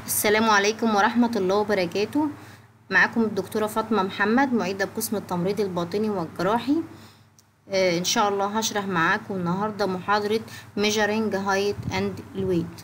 السلام عليكم ورحمة الله وبركاته معاكم الدكتورة فاطمة محمد معيدة بقسم التمريض الباطني والجراحي آه إن شاء الله هشرح معاكم النهاردة محاضرة measuring height and weight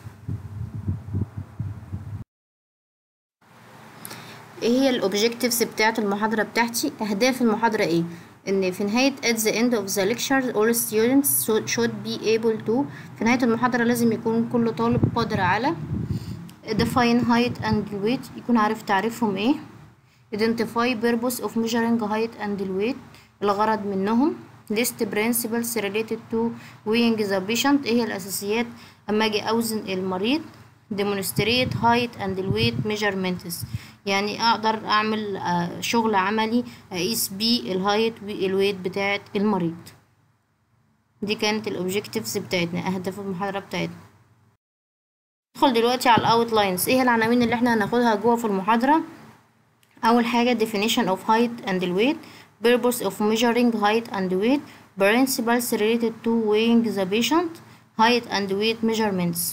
ايه هي الاوبجكتيفز بتاعة المحاضرة بتاعتي اهداف المحاضرة ايه ان في نهاية at the end of the lecture all students should be able to في نهاية المحاضرة لازم يكون كل طالب قادر على define height and weight يكون عارف تعريفهم ايه identify purpose of measuring height and weight الغرض منهم list principles related to weighing the patient ايه هي الاساسيات اما اجي اوزن المريض demonstrate height and weight measurements يعني اقدر اعمل شغل عملي اقيس بيه الهايت والويت بتاعت المريض دي كانت الاوبجكتيفز بتاعتنا اهداف المحاضره بتاعتنا ندخل دلوقتي على الاوتلاينز ايه العناوين اللي احنا هناخدها جوه في المحاضره اول حاجه definition of height and weight purpose of measuring height and weight principles related to weighing the patient height and weight measurements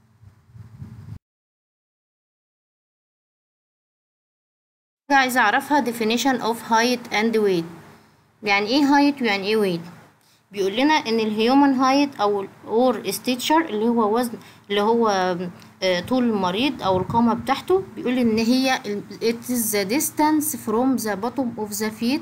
عايزة أعرفها definition of height and weight يعني إيه height ويعني إيه weight بيقول لنا إن الهيومن height أو or stature اللي هو وزن اللي هو طول المريض أو القامة بتاعته بيقول إن هي it is the distance from the bottom of the feet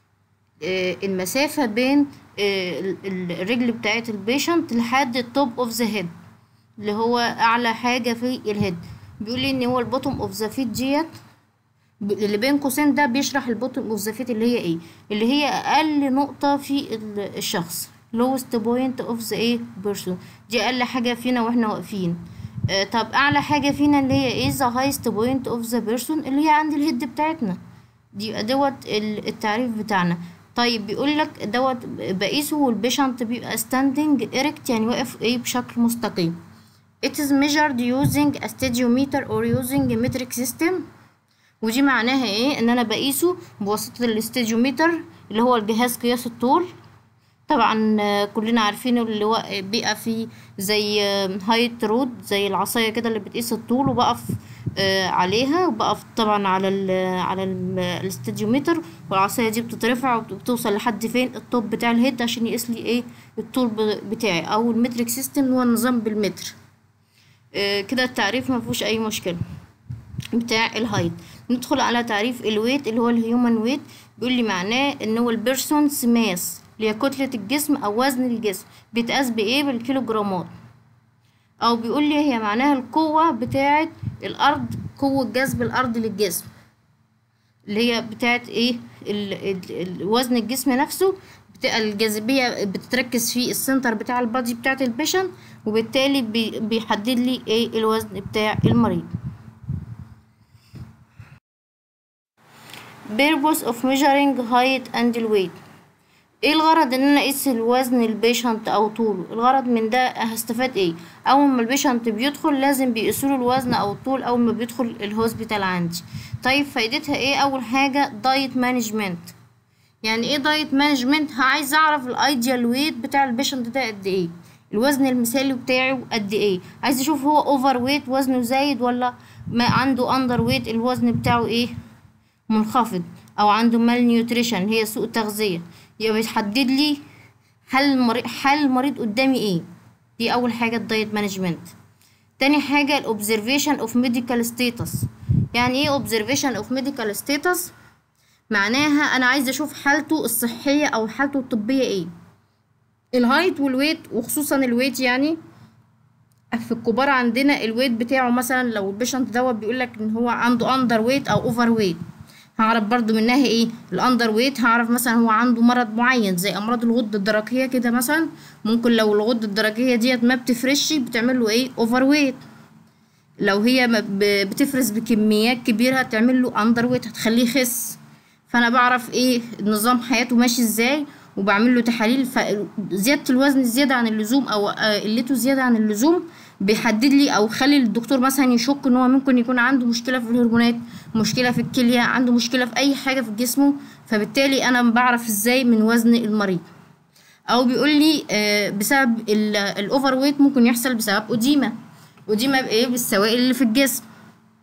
المسافة بين الرجل بتاعت البيشنت لحد التوب اوف ذا هيد اللي هو أعلى حاجة في الهيد بيقول لي إن هو البوتوم اوف ذا فيت ديت اللي بين قوسين ده بيشرح البوتوم اوف ذا فيت اللي هي ايه اللي هي اقل نقطه في الشخص lowest point of the ايه person دي اقل حاجه فينا واحنا واقفين آه طب اعلى حاجه فينا اللي هي ايه the highest point of the person اللي هي عند الهيد بتاعتنا دي دوت التعريف بتاعنا طيب بيقول لك دوت بقيسه والبيشنت بيبقى standing erect يعني واقف ايه بشكل مستقيم it is measured using a stadiometer or using a metric system ودي معناها ايه ان انا بقيسه بواسطة الاستاديومتر اللي هو الجهاز قياس الطول طبعا كلنا عارفين اللي هو بيبقى فيه زي هايت رود زي العصاية كده اللي بتقيس الطول وبقف عليها وبقف طبعا على ال على الاستاديومتر والعصاية دي بتترفع وبتوصل لحد فين الطوب بتاع الهيد عشان يقيس لي ايه الطول بتاعي او المتريك سيستم هو نظام بالمتر كده التعريف مفيهوش اي مشكله بتاع الهايت ندخل على تعريف الويت اللي هو الهيومن ويت بيقول لي معناه ان هو البيرسونز ماس اللي هي كتلة الجسم او وزن الجسم بيتقاس بايه بالكيلوجرامات او بيقول لي هي معناها القوة بتاعة الارض قوة جذب الارض للجسم اللي هي بتاعة ايه ال ال ال وزن الجسم نفسه بتبقى الجاذبية بتتركز في السنتر بتاع البادي بتاعة البيشنت وبالتالي بي بيحدد لي ايه الوزن بتاع المريض purpose of measuring height and weight ايه الغرض ان انا اقيس الوزن البيشنت او طوله الغرض من ده هستفاد ايه اول ما البيشنت بيدخل لازم بيقيسوله الوزن او الطول اول ما بيدخل الهوسبيتال عندي طيب فايدتها ايه اول حاجه دايت مانجمنت يعني ايه دايت مانجمنت عايز اعرف الايديال ويت بتاع البيشنت ده قد ايه الوزن المثالي بتاعه قد ايه عايز اشوف هو اوفر ويت وزنه زايد ولا ما عنده اندر ويت الوزن بتاعه ايه منخفض او عنده مال نيوتريشن هي سوء تغذيه يبقى بتحدد لي هل المريض حال المريض قدامي ايه دي اول حاجه الدايت مانجمنت تاني حاجه الاوبزرفيشن اوف ميديكال ستاتس يعني ايه اوبزرفيشن اوف ميديكال ستاتس معناها انا عايزه اشوف حالته الصحيه او حالته الطبيه ايه الهايت والويت وخصوصا الويت يعني في الكبار عندنا الويت بتاعه مثلا لو البيشنت دوت بيقول لك ان هو عنده اندر ويت او اوفر ويت هعرف برضو منها ايه الاندر ويت هعرف مثلا هو عنده مرض معين زي امراض الغده الدرقيه كده مثلا ممكن لو الغده الدرقيه ديت ما بتفرش بتعمل له ايه اوفر ويت لو هي بتفرز بكميات كبيره هتعمل له اندر ويت هتخليه يخس فانا بعرف ايه نظام حياته ماشي ازاي وبعمل له تحاليل فزياده الوزن زياده عن اللزوم او قلته زياده عن اللزوم بيحدد لي او خلي الدكتور مثلا يشك ان هو ممكن يكون عنده مشكله في الهرمونات مشكله في الكليه عنده مشكله في اي حاجه في جسمه فبالتالي انا بعرف ازاي من وزن المريض او بيقول لي بسبب الاوفر ويت ممكن يحصل بسبب اديمه اديمه بايه بالسوائل اللي في الجسم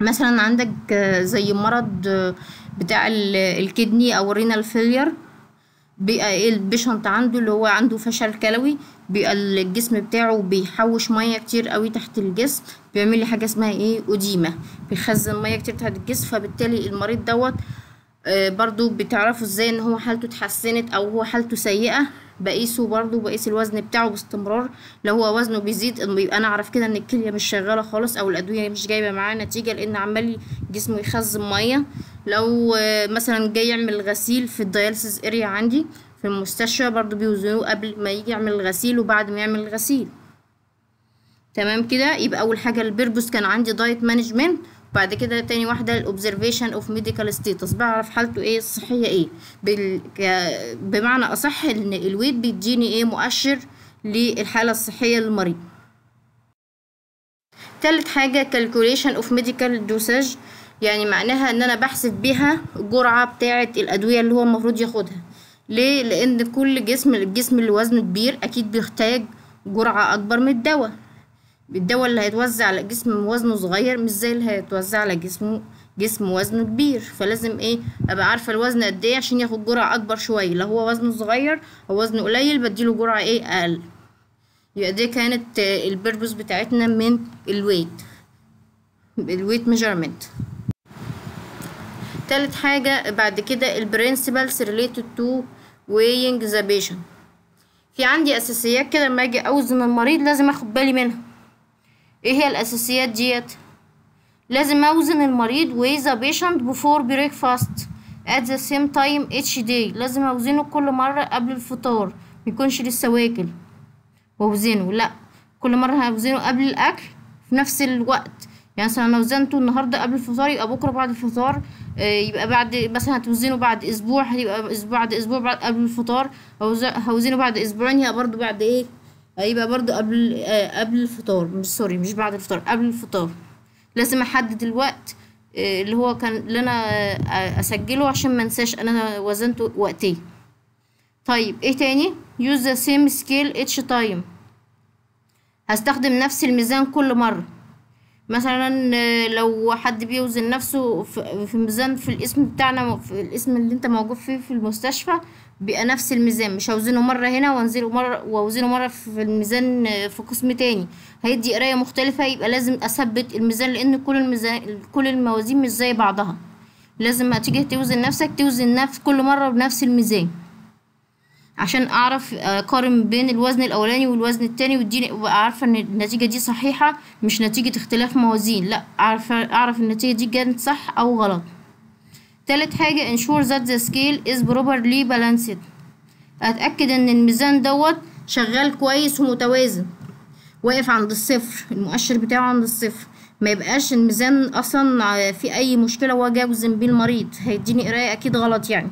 مثلا عندك آه، زي مرض آه، بتاع ال- الكدني او الرينال فيلير بيبقى ايه البيشنت عنده اللي هو عنده فشل كلوي بيبقى الجسم بتاعه بيحوش ميه كتير قوي تحت الجسم بيعمل لي حاجه اسمها ايه اوديمه بيخزن ميه كتير تحت الجسم فبالتالي المريض دوت آه، برضو بتعرفوا ازاي ان هو حالته اتحسنت او هو حالته سيئة بقيسه برضو بقيس الوزن بتاعه باستمرار لو هو وزنه بيزيد إنه بيبقى انا اعرف كده ان الكلية مش شغالة خالص او الادوية مش جايبة معاه نتيجة لان عمال جسمه يخزن مية لو آه، مثلا جاي يعمل غسيل في الدياليسيس اريا عندي في المستشفى برضو بيوزنوه قبل ما يجي يعمل الغسيل وبعد ما يعمل الغسيل تمام كده يبقى اول حاجه البيربوس كان عندي دايت مانجمنت وبعد كده تاني واحده الاوبزرفيشن اوف ميديكال ستيتس بعرف حالته ايه الصحيه ايه بال... ك... بمعنى اصح ان الويت بيديني ايه مؤشر للحاله الصحيه للمريض تالت حاجة calculation of medical dosage يعني معناها ان انا بحسب بيها الجرعة بتاعة الادوية اللي هو المفروض ياخدها ليه لان كل جسم الجسم اللي وزنه كبير اكيد بيحتاج جرعة اكبر من الدواء الدواء اللي هيتوزع على جسم وزنه صغير مش زي اللي هيتوزع على جسمه جسم وزنه كبير فلازم ايه ابقى عارفه الوزن قد ايه عشان ياخد جرعه اكبر شويه لو هو وزنه صغير او وزنه قليل بديله جرعه ايه اقل يبقى دي كانت آه، البيربوس بتاعتنا من الويت الويت ميجرمنت تالت حاجة بعد كده البرنسبلز related to weighing the patient في عندي أساسيات كده لما أجي أوزن المريض لازم أخد بالي منها إيه هي الأساسيات ديت لازم أوزن المريض weigh the patient before breakfast at the same time each day لازم أوزنه كل مرة قبل الفطار ميكونش لسه واكل واوزنه لا كل مرة هوزنه قبل الأكل في نفس الوقت يعني مثلا انا وزنته النهارده قبل الفطار يبقى بكره بعد الفطار آه، يبقى بعد مثلا هتوزنه بعد اسبوع هيبقى اسبوع بعد اسبوع بعد قبل الفطار هوز- هوزنه بعد اسبوعين يبقى برضو بعد ايه هيبقى برضو قبل آه، قبل الفطار مش سوري مش بعد الفطار قبل الفطار لازم احدد الوقت آه، اللي هو كان اللي انا آه، اسجله عشان ما انساش انا وزنته وقتين طيب ايه تاني use the same scale each time هستخدم نفس الميزان كل مرة مثلا آه، لو حد بيوزن نفسه في في ميزان في الاسم بتاعنا في الاسم اللي انت موجود فيه في المستشفى بيبقى نفس الميزان مش هوزنه مرة هنا وانزله مرة واوزنه مرة في الميزان آه، في قسم تاني هيدي قراية مختلفة يبقى لازم اثبت الميزان لان كل الميزان كل الموازين مش زي بعضها لازم ما تيجي توزن نفسك توزن نفس كل مرة بنفس الميزان عشان اعرف اقارن بين الوزن الاولاني والوزن التاني واديني ابقى عارفه ان النتيجه دي صحيحه مش نتيجه اختلاف موازين لا اعرف اعرف النتيجه دي كانت صح او غلط تالت حاجه ensure that the scale is properly balanced اتاكد ان الميزان دوت شغال كويس ومتوازن واقف عند الصفر المؤشر بتاعه عند الصفر ما يبقاش الميزان اصلا في اي مشكله واجي اوزن بيه المريض هيديني قرايه اكيد غلط يعني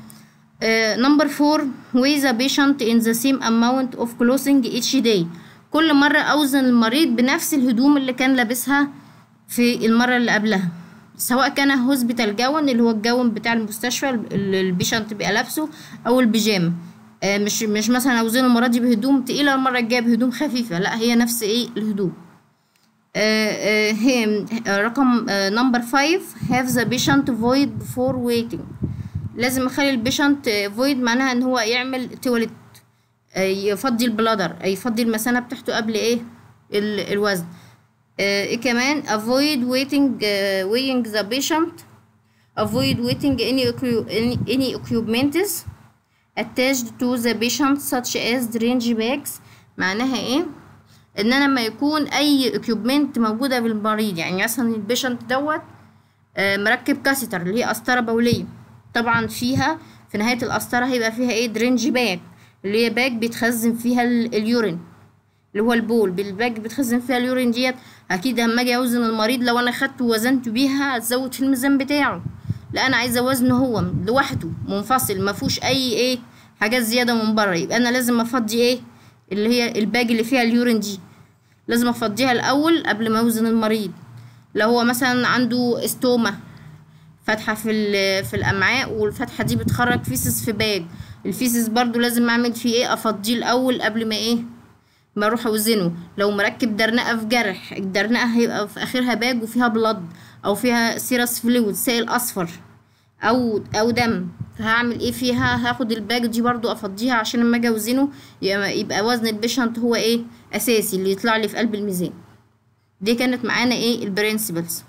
نمبر فور weigh the patient in the same amount of clothing each day كل مرة أوزن المريض بنفس الهدوم اللي كان لابسها في المرة اللي قبلها سواء كان هوسبيتال جاون اللي هو الجاون بتاع المستشفى اللي البيشنت بيبقى لابسه أو البيجامة آه، مش مش مثلا أوزنه المرة دي بهدوم تقيلة المرة الجاية بهدوم خفيفة لا هي نفس ايه الهدوم آه، آه، هي آه، رقم نمبر فايف have the patient void before waiting لازم اخلي البيشنت فويد معناها ان هو يعمل تواليت آه، يفضي البلادر آه، يفضي المثانة بتاعته قبل ايه ال- الوزن آه، ايه كمان avoid waiting آه، weighing the patient avoid waiting any equi- any, any equipments attached to the patient such as drainage bags معناها ايه ان انا لما يكون اي equipment موجودة بالمريض يعني مثلا البيشنت دوت آه، مركب كاسيتر اللي هي قسطرة بولية طبعا فيها في نهاية القسطرة هيبقى فيها ايه درينج باج اللي هي باج بيتخزن فيها ال- اليورين اللي هو البول بالباج بتخزن فيها اليورين ديت اكيد لما اجي اوزن المريض لو انا خدته ووزنته بيها هتزود في الميزان بتاعه لا انا عايزه وزنه هو لوحده منفصل ما فيهوش اي ايه حاجات زياده من بره يبقى انا لازم افضي ايه اللي هي الباج اللي فيها اليورين دي لازم افضيها الاول قبل ما اوزن المريض لو هو مثلا عنده استوما فتحة في ال- في الأمعاء والفتحة دي بتخرج فيسس في باج الفيسس برضو لازم أعمل فيه إيه أفضيه الأول قبل ما إيه ما أروح أوزنه لو مركب درنقة في جرح الدرنقة هيبقى في آخرها باج وفيها بلد او فيها سيرس فلويد سائل اصفر او او دم هعمل ايه فيها هاخد الباج دي برضو افضيها عشان لما اجي اوزنه يبقى, يبقى وزن البيشنت هو ايه اساسي اللي يطلع لي في قلب الميزان دي كانت معانا ايه البرنسبلز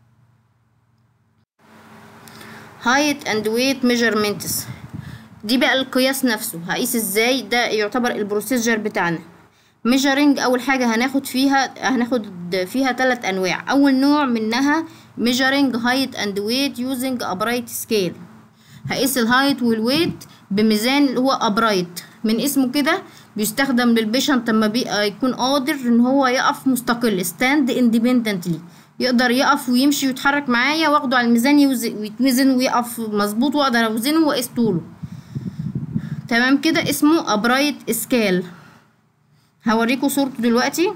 height and weight measurements دي بقى القياس نفسه هقيس ازاي ده يعتبر البروسيجر بتاعنا measuring اول حاجه هناخد فيها هناخد فيها ثلاث انواع اول نوع منها measuring height and weight using a bright scale هقيس الهايت والويت بميزان اللي هو ابرايت من اسمه كده بيستخدم للبيشنت لما بيبقى يكون قادر ان هو يقف مستقل stand independently يقدر يقف ويمشي ويتحرك معايا واخده على الميزان ويتوزن ويقف مظبوط واقدر اوزنه واقيس طوله تمام كده اسمه ابرايت سكال هوريكم صورته دلوقتي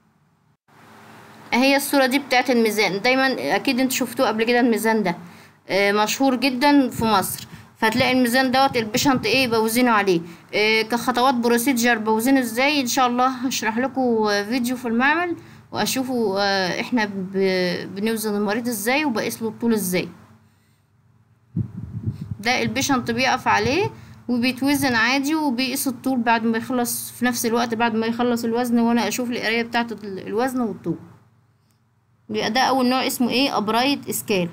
اهي الصورة دي بتاعت الميزان دايما اكيد انتوا شفتوه قبل كده الميزان ده آه مشهور جدا في مصر فتلاقي الميزان دوت البيشنت ايه بوزنه عليه آه كخطوات بروسيجر بوزنه ازاي ان شاء الله هشرح لكم فيديو في المعمل واشوفوا آه احنا بنوزن المريض ازاي وبقيس له الطول ازاي ده البيشنت بيقف عليه وبيتوزن عادي وبيقيس الطول بعد ما يخلص في نفس الوقت بعد ما يخلص الوزن وانا اشوف القرايه بتاعه الوزن والطول يبقى ده اول نوع اسمه ايه ابرايت سكيل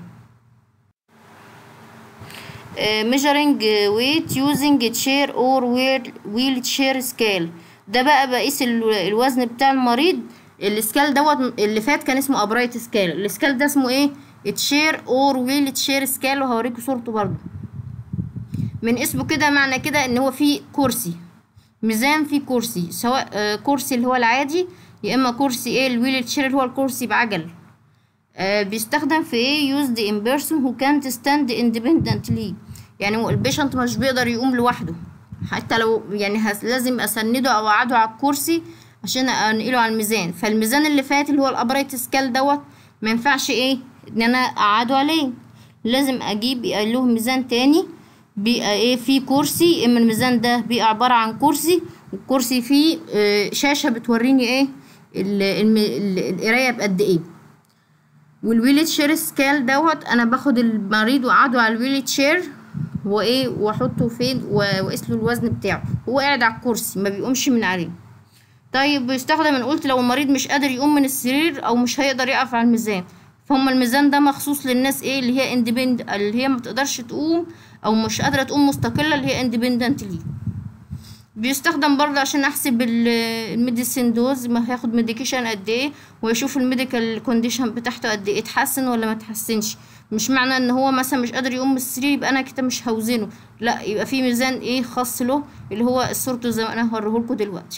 measuring weight using chair or wheel chair scale ده بقى بقيس الوزن بتاع المريض السكال دوت اللي فات كان اسمه ابرايت سكال السكال ده اسمه ايه تشير اور ويل تشير سكال وهوريكم صورته برضو من اسمه كده معنى كده ان هو فيه كرسي ميزان فيه كرسي سواء آه كرسي اللي هو العادي يا اما كرسي ايه الويل تشير اللي هو الكرسي بعجل آه بيستخدم في ايه used in person who can't stand independently يعني البيشنت مش بيقدر يقوم لوحده حتى لو يعني لازم اسنده او اقعده على الكرسي عشان انقله على الميزان فالميزان اللي فات اللي هو الابرايت سكال دوت ما ينفعش ايه ان انا اقعده عليه لازم اجيب له ميزان تاني بيبقى ايه فيه كرسي اما الميزان ده بيبقى عبارة عن كرسي والكرسي فيه آه شاشة بتوريني ايه القراية بقد ايه والويل تشير سكال دوت انا باخد المريض واقعده على الويل تشير وايه واحطه فين واقيس له الوزن بتاعه هو قاعد على الكرسي ما بيقومش من عليه طيب بيستخدم انا قلت لو المريض مش قادر يقوم من السرير او مش هيقدر يقف على الميزان فهم الميزان ده مخصوص للناس ايه اللي هي اندبند اللي هي ما تقدرش تقوم او مش قادره تقوم مستقله اللي هي اندبندنتلي بيستخدم برضه عشان احسب الميديسين دوز ما هياخد ميديكيشن قد ايه ويشوف الميديكال كونديشن بتاعته قد ايه اتحسن ولا ما اتحسنش مش معنى ان هو مثلا مش قادر يقوم من السرير يبقى انا كده مش هوزنه لا يبقى في ميزان ايه خاص له اللي هو صورته زي ما انا هوريهولكوا دلوقتي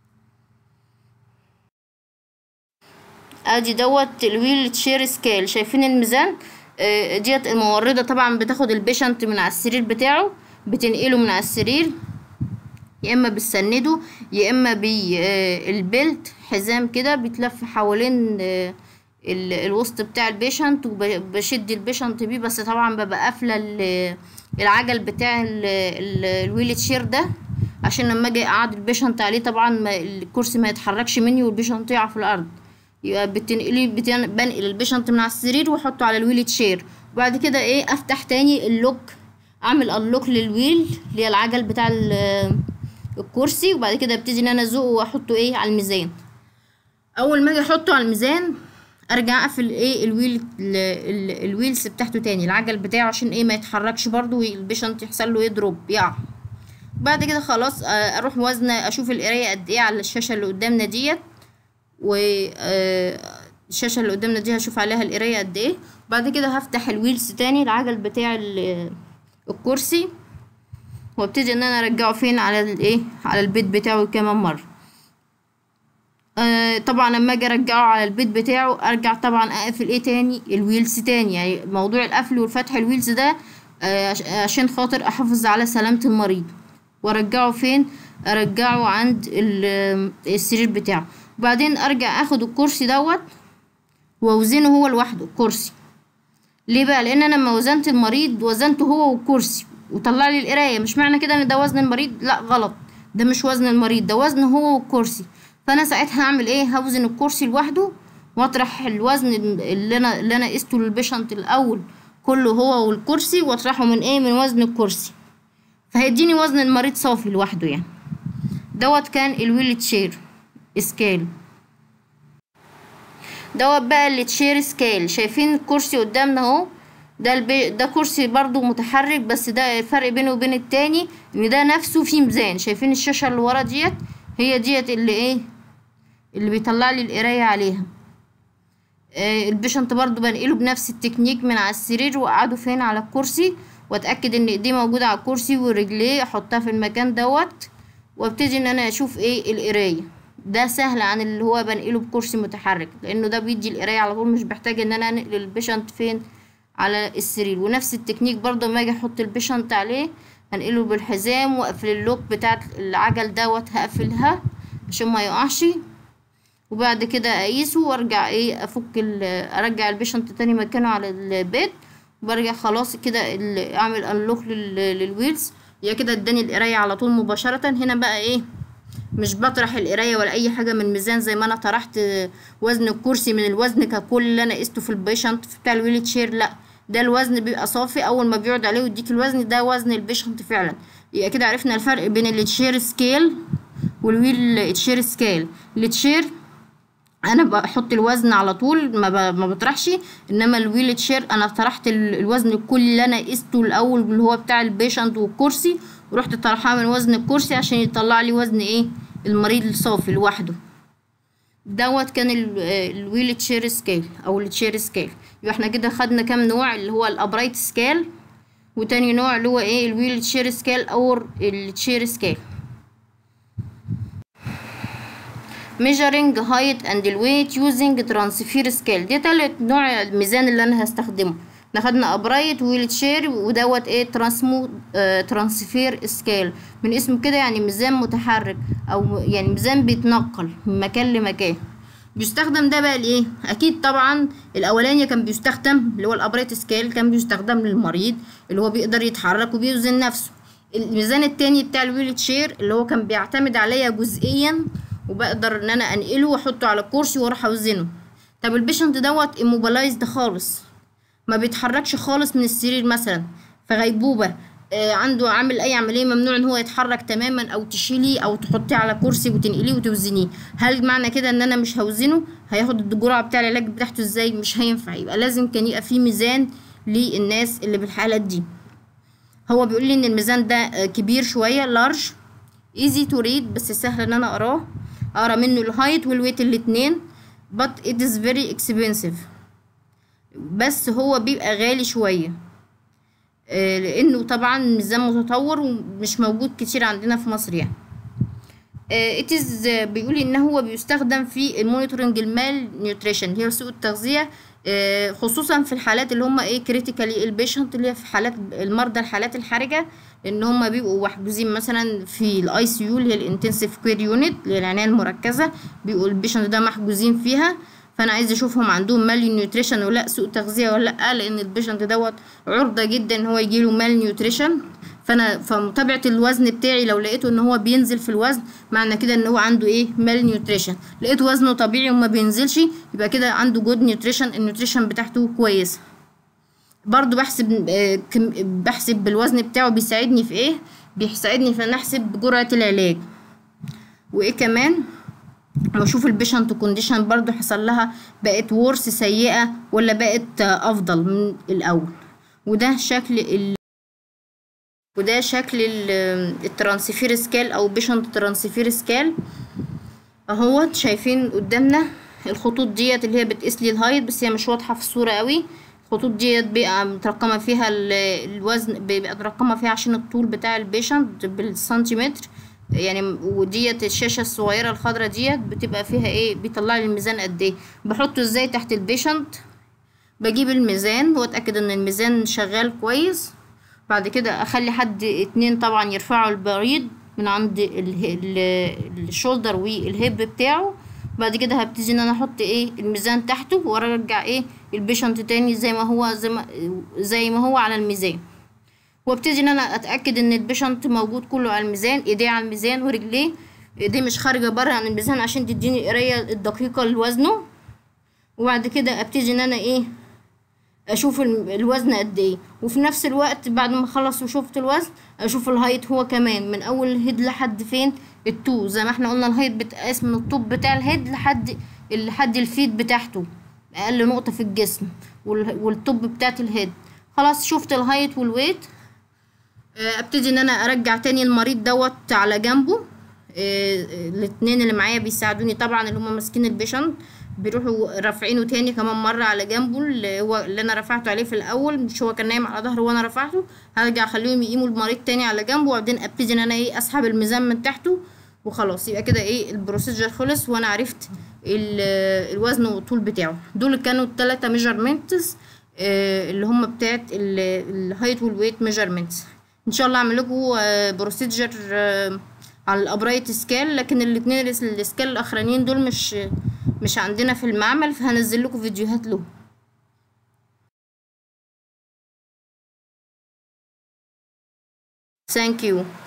ادي دوت الويل تشير سكيل شايفين الميزان آه ديت الممرضه طبعا بتاخد البيشنت من على السرير بتاعه بتنقله من على السرير يا اما بتسنده يا اما بالبلت حزام كده بيتلف حوالين آه الوسط بتاع البيشنت وبشد البيشنت بيه بس طبعا ببقى قافله العجل بتاع الويل تشير ده عشان لما اجي اقعد البيشنت عليه طبعا ما الكرسي ما يتحركش مني والبيشنت يقع في الارض يبقى بتنقلي بتن... بنقل البيشنت من على السرير واحطه على الويل تشير وبعد كده ايه افتح تاني اللوك اعمل اللوك للويل اللي هي العجل بتاع الكرسي وبعد كده ابتدي ان انا ازقه واحطه ايه على الميزان اول ما اجي احطه على الميزان ارجع اقفل ايه الويل الويلز بتاعته تاني العجل بتاعه عشان ايه ما يتحركش برضو والبيشنت يحصل له يضرب يقع بعد كده خلاص اروح وزنه اشوف القرايه قد ايه على الشاشه اللي قدامنا ديت والشاشه اللي قدامنا دي هشوف عليها القرايه قد ايه بعد كده هفتح الويلز تاني العجل بتاع الكرسي وابتدي ان انا ارجعه فين على الايه على البيت بتاعه كمان مره آه طبعا لما اجي ارجعه على البيت بتاعه ارجع طبعا اقفل ايه تاني الويلز تاني يعني موضوع القفل والفتح الويلز ده آه عشان خاطر احافظ على سلامه المريض وارجعه فين ارجعه عند السرير بتاعه وبعدين ارجع اخد الكرسي دوت واوزنه هو لوحده الكرسي ليه بقى لان انا لما وزنت المريض وزنته هو والكرسي وطلع لي القرايه مش معنى كده ان ده وزن المريض لا غلط ده مش وزن المريض ده وزنه هو والكرسي فانا ساعتها هعمل ايه هوزن الكرسي لوحده واطرح الوزن اللي انا اللي انا قسته للبيشنت الاول كله هو والكرسي واطرحه من ايه من وزن الكرسي فهيديني وزن المريض صافي لوحده يعني دوت كان الويل تشير سكيل دوت بقى اللي تشير سكيل شايفين الكرسي قدامنا اهو ده البي... ده كرسي برضو متحرك بس ده الفرق بينه وبين التاني ان ده نفسه فيه ميزان شايفين الشاشة اللي ورا ديت هي ديت اللي ايه اللي بيطلع لي القراية عليها آه البيشنت برضو بنقله بنفس التكنيك من على السرير واقعده فين على الكرسي واتاكد ان ايديه موجودة على الكرسي ورجليه احطها في المكان دوت وابتدي ان انا اشوف ايه القراية ده سهل عن اللي هو بنقله بكرسي متحرك لانه ده بيدي القراية على طول مش بحتاج ان انا انقل البيشنت فين على السرير ونفس التكنيك برضه لما اجي احط البيشنت عليه هنقله بالحزام واقفل اللوك بتاعت العجل دوت هقفلها عشان ما يقعش وبعد كده اقيسه وارجع ايه افك ارجع البيشنت تاني مكانه على البيت وبرجع خلاص كده اعمل انلوك للويلز يا كده اداني القرايه على طول مباشره هنا بقى ايه مش بطرح القرايه ولا اي حاجه من الميزان زي ما انا طرحت وزن الكرسي من الوزن ككل اللي انا قسته في البيشنت بتاع الويل تشير لا ده الوزن بيبقى صافي اول ما بيقعد عليه ويديك الوزن ده وزن البيشنت فعلا يبقى كده عرفنا الفرق بين التشير سكيل والويل تشير سكيل التشير انا بحط الوزن على طول ما, ما بطرحش انما الويل تشير انا طرحت الوزن الكلي اللي انا قسته الاول اللي هو بتاع البيشنت والكرسي ورحت طرحها من وزن الكرسي عشان يطلع لي وزن ايه المريض الصافي لوحده دوت كان الويل تشير سكيل او التشير سكيل يبقى احنا كده خدنا كام نوع اللي هو الابرايت سكيل وتاني نوع اللي هو ايه الويل تشير سكيل او التشير سكيل measuring height and weight using transfer scale دي تالت نوع الميزان اللي انا هستخدمه احنا خدنا ابرايت ويل تشير ودوت ايه ترانسمو اه ترانسفير سكيل من اسمه كده يعني ميزان متحرك او يعني ميزان بيتنقل من مكان لمكان بيستخدم ده بقى لايه اكيد طبعا الاولاني كان بيستخدم اللي هو الابرايت سكيل كان بيستخدم للمريض اللي هو بيقدر يتحرك وبيوزن نفسه الميزان التاني بتاع الويل تشير اللي هو كان بيعتمد عليا جزئيا وبقدر ان انا انقله واحطه على الكرسي واروح اوزنه طب البيشنت دوت immobilized خالص ما بيتحركش خالص من السرير مثلا في غيبوبة آه عنده عامل اي عملية ممنوع ان هو يتحرك تماما او تشيليه او تحطيه على كرسي وتنقليه وتوزنيه هل معنى كده ان انا مش هوزنه هياخد الجرعة بتاع العلاج بتاعته ازاي مش هينفع يبقى لازم كان يبقى فيه ميزان للناس اللي بالحالات دي هو بيقول لي ان الميزان ده كبير شوية لارج ايزي تو ريد بس سهل ان انا اقراه اقرا منه الهايت والويت الاتنين but it is very expensive بس هو بيبقى غالي شوية آه لانه طبعا ميزان متطور ومش موجود كتير عندنا في مصر يعني آه it is بيقول ان هو بيستخدم في المونيتورنج المال نيوتريشن هي سوء التغذية آه خصوصا في الحالات اللي هم ايه كريتيكالي البيشنت اللي هي في حالات المرضى الحالات الحرجة لان هم بيبقوا محجوزين مثلا في الاي سي يو اللي هي الانتنسيف كير يونت اللي هي العنايه المركزه بيبقوا البيشنت ده محجوزين فيها فانا عايزه اشوفهم عندهم مال نيوتريشن ولا لا سوء تغذيه ولا لا لان البيشنت دوت عرضه جدا ان هو يجيله مال نيوتريشن فانا فمتابعه الوزن بتاعي لو لقيته ان هو بينزل في الوزن معنى كده ان هو عنده ايه مال نيوتريشن لقيت وزنه طبيعي وما بينزلش يبقى كده عنده جود نيوتريشن النيوتريشن بتاعته كويسه برضو بحسب بحسب بالوزن بتاعه بيساعدني في ايه بيساعدني في ان احسب جرعة العلاج وايه كمان واشوف البيشنت كونديشن برضو حصل لها بقت ورس سيئة ولا بقت افضل من الاول وده شكل ال وده شكل الترانسفير سكال او بيشنت ترانسفير سكال اهوت شايفين قدامنا الخطوط ديت اللي هي بتقيس لي الهايت بس هي مش واضحة في الصورة قوي الخطوط ديت بيبقى مترقمة فيها الوزن بيبقى مترقمة فيها عشان الطول بتاع البيشنت بالسنتيمتر يعني وديت الشاشة الصغيرة الخضرا ديت بتبقى فيها ايه بيطلع لي الميزان قد ايه بحطه ازاي تحت البيشنت بجيب الميزان واتأكد ان الميزان شغال كويس بعد كده اخلي حد اتنين طبعا يرفعوا المريض من عند الشولدر والهيب بتاعه بعد كده هبتدي ان انا احط ايه الميزان تحته وارجع ايه البيشنت تاني زي ما هو زي ما, زي ما هو على الميزان وابتدي ان انا اتاكد ان البيشنت موجود كله على الميزان ايديه على الميزان ورجليه ايديه مش خارجه بره عن الميزان عشان تديني القرايه الدقيقه لوزنه وبعد كده ابتدي ان انا ايه اشوف ال- الوزن قد ايه وفي نفس الوقت بعد ما اخلص وشفت الوزن اشوف الهايت هو كمان من اول الهيد لحد فين التو زي ما احنا قلنا الهايت بتقاس من الطوب بتاع الهيد لحد لحد الفيت بتاعته اقل نقطة في الجسم وال- والطوب بتاعت الهيد خلاص شفت الهايت والويت آه، ابتدي ان انا ارجع تاني المريض دوت على جنبه آه، الاتنين اللي معايا بيساعدوني طبعا اللي هما ماسكين البيشنت بيروحوا رافعينه تاني كمان مرة على جنبه اللي هو اللي انا رفعته عليه في الاول مش هو كان نايم على ظهره وانا رفعته هرجع اخليهم يقيموا المريض تاني على جنبه وبعدين ابتدي ان انا ايه اسحب الميزان من تحته وخلاص يبقى كده ايه البروسيجر خلص وانا عرفت ال- الوزن والطول بتاعه دول كانوا التلاتة ميجرمنتس اللي هم بتاعت الهايت والويت ميجرمنتس ان شاء الله اعمل لكم بروسيجر على الابرايت سكال لكن الاثنين السكال الاخرانيين دول مش مش عندنا في المعمل فهنزل لكم فيديوهات له ثانك يو